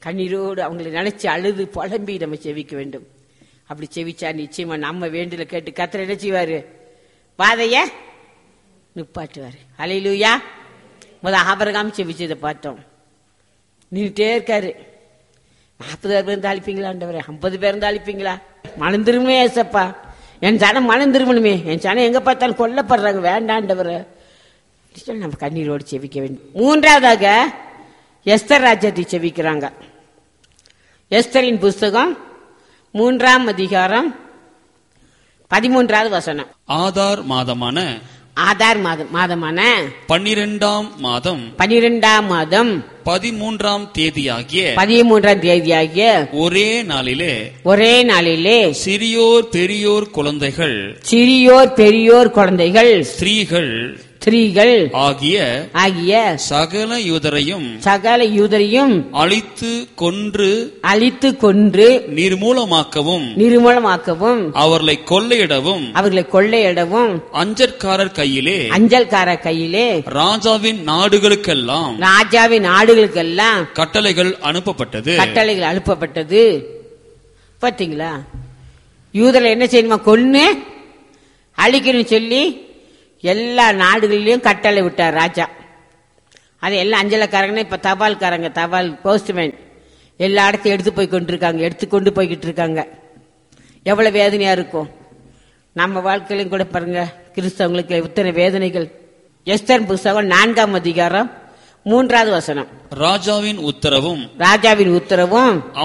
கண்ணீரோடு அவங்களை நினைச்சு அழுது புலம்பி நம்ம செவிக்க வேண்டும் அப்படி செவிச்சா நிச்சயமா நம்ம வேண்டுல கேட்டு கத்திர என்ன செய்வாரு வாதைய நிப்பாட்டுவாரு அலையிலூயா முத ஆபரகாம் செவிச்சதை பார்த்தோம் நின்றுட்டே இருக்காரு நாற்பது பேர் இருந்தா அழிப்பீங்களா ஐம்பது பேர் இருந்தா அழிப்பீங்களா மணந்துருமே ஏசப்பா என் ஜனம் மணந்துருமணுமே என் ஜனம் எங்க பார்த்தாலும் கொல்லப்படுறாங்க வேண்டாண்டவர் சொல்லி நம்ம கண்ணீரோடு செவிக்க வேண்டும் மூன்றாவதாக எஸ்தர் ராஜ்யத்தை செவிக்கிறாங்க எஸ்தரின் புஸ்தகம் மூன்றாம் அதிகாரம் பதிமூன்றாவது வசனம் ஆதார் மாதமான ஆதார் மாதம் மாதமான பன்னிரெண்டாம் மாதம் பனிரெண்டாம் மாதம் பதிமூன்றாம் தேதியாகிய பதிமூன்றாம் தேதியாகிய ஒரே நாளிலே ஒரே நாளிலே சிறியோர் பெரியோர் குழந்தைகள் சிறியோர் பெரியோர் குழந்தைகள் ஸ்திரீகள் ஸ்திரீகள் ஆகிய ஆகிய சகல யூதரையும் சகல யூதரையும் அழித்து கொன்று அழித்து கொன்று நிர்மூலமாக்கவும் நிர்மூலமாக்கவும் அவர்களை கொள்ளையிடவும் அவர்களை கொள்ளையிடவும் அஞ்சற்காரர் கையிலே அஞ்சல்கார கையிலே ராஜாவின் நாடுகளுக்கெல்லாம் ராஜாவின் நாடுகளுக்கெல்லாம் கட்டளைகள் அனுப்பப்பட்டது கட்டளைகள் அனுப்பப்பட்டது பாத்தீங்களா யூதரை என்ன செய்யணுமா கொன்னு அழிக்கணும்னு சொல்லி எல்லா நாடுகளிலும் கட்டளை விட்டார் ராஜா அது எல்லாம் அஞ்சலக்காரங்கன்னா இப்ப தபால்காரங்க தபால் போஸ்ட்மேன் எல்லா இடத்தையும் எடுத்து போய் கொண்டிருக்காங்க எடுத்து கொண்டு போய்கிட்டு இருக்காங்க எவ்வளவு வேதனையா இருக்கும் நம்ம வாழ்க்கையிலும் கூட பாருங்க கிறிஸ்தவங்களுக்கு இத்தனை வேதனைகள் எஸ்தர் புஸ்தகம் நான்காம் அதிகாரம் மூன்றாவது வசனம் ராஜாவின் உத்தரவும் ராஜாவின் உத்தரவும்